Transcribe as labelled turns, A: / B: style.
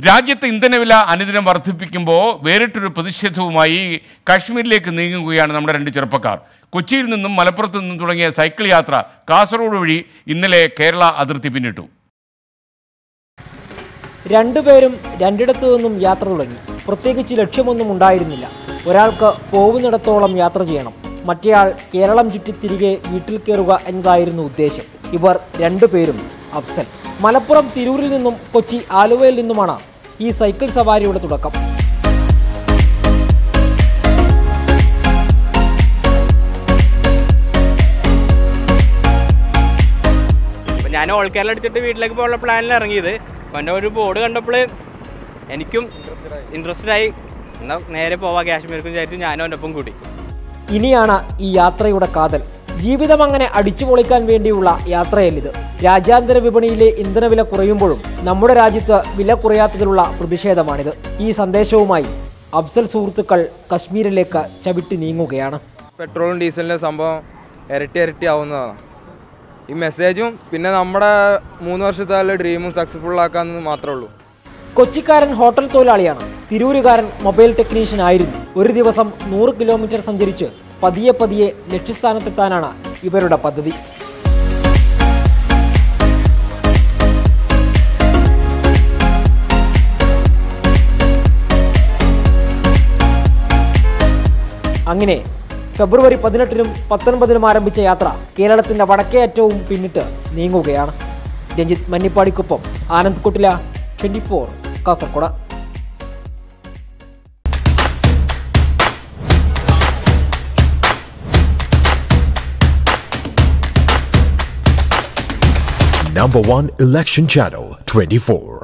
A: രാജ്യത്ത് ഇന്ധനവില അനുദിനം വർദ്ധിപ്പിക്കുമ്പോൾ വേറിട്ടൊരു പ്രതിഷേധവുമായി കാശ്മീരിലേക്ക് നീങ്ങുകയാണ് നമ്മുടെ രണ്ട് ചെറുപ്പക്കാർ കൊച്ചിയിൽ നിന്നും മലപ്പുറത്ത് നിന്നും തുടങ്ങിയ സൈക്കിൾ യാത്ര കാസർഗോഡ് വഴി ഇന്നലെ കേരള അതിർത്തി പിന്നിട്ടു
B: രണ്ടുപേരും രണ്ടിടത്തു നിന്നും യാത്ര തുടങ്ങി പ്രത്യേകിച്ച് ലക്ഷ്യമൊന്നും ഉണ്ടായിരുന്നില്ല ഒരാൾക്ക് പോകുന്നിടത്തോളം യാത്ര ചെയ്യണം മറ്റേയാൾ കേരളം ചുറ്റി തിരികെ വീട്ടിൽ കയറുക എന്നതായിരുന്നു ഉദ്ദേശം ഇവർ രണ്ടുപേരും അഫ്സൽ മലപ്പുറം തിരൂരിൽ നിന്നും കൊച്ചി ആലുവയിൽ നിന്നുമാണ് ഈ സൈക്കിൾ സവാരിയുടെ തുടക്കം
C: അപ്പം ഞാൻ ഓൾ കേരള അടിച്ചിട്ട് വീട്ടിലേക്ക് പോകാനുള്ള പ്ലാനിൽ ഇറങ്ങിയത് അപ്പം എൻ്റെ ഒരു ബോർഡ് കണ്ടപ്പോൾ എനിക്കും ഇൻട്രസ്റ്റഡ് ആയി എന്നാൽ നേരെ പോവാം കാശ്മീർക്ക് വിചാരിച്ചു ഞാനും എൻ്റെ ഒപ്പം കൂടി
B: ഇനിയാണ് ഈ യാത്രയുടെ കാതൽ ജീവിതം അങ്ങനെ അടിച്ചു പൊളിക്കാൻ വേണ്ടിയുള്ള യാത്രയല്ലിത് രാജ്യാന്തര വിപണിയിലെ ഇന്ധനവില കുറയുമ്പോഴും നമ്മുടെ രാജ്യത്ത് വില കുറയാത്തതിലുള്ള പ്രതിഷേധമാണിത് ഈ സന്ദേശവുമായി അഫ്സൽ സുഹൃത്തുക്കൾ കശ്മീരിലേക്ക് ചവിട്ടി നീങ്ങുകയാണ്
D: പെട്രോളും ഡീസലിൻ്റെ സംഭവം ഇരട്ടി ഇരട്ടി ആവുന്നതാണ് ഈ മെസ്സേജും പിന്നെ നമ്മുടെ മൂന്ന് വർഷത്തെ ഡ്രീമും സക്സസ്ഫുൾ ആക്കാമെന്ന് മാത്രമേ ഉള്ളൂ
B: കൊച്ചിക്കാരൻ ഹോട്ടൽ തൊഴിലാളിയാണ് തിരൂരുകാരൻ മൊബൈൽ ടെക്നീഷ്യൻ ആയിരുന്നു ഒരു ദിവസം നൂറ് കിലോമീറ്റർ സഞ്ചരിച്ച് പതിയെ പതിയെ ലക്ഷ്യസ്ഥാനത്തെത്താനാണ് ഇവരുടെ പദ്ധതി അങ്ങനെ ഫെബ്രുവരി പതിനെട്ടിനും പത്തൊൻപതിനും ആരംഭിച്ച യാത്ര കേരളത്തിന്റെ വടക്കേ അറ്റവും പിന്നിട്ട് നീങ്ങുകയാണ് രഞ്ജിത്ത് മന്നിപ്പാടിക്കൊപ്പം ആനന്ദ് കുട്ടില twenty four Kasaragod
E: Number one election channel 24.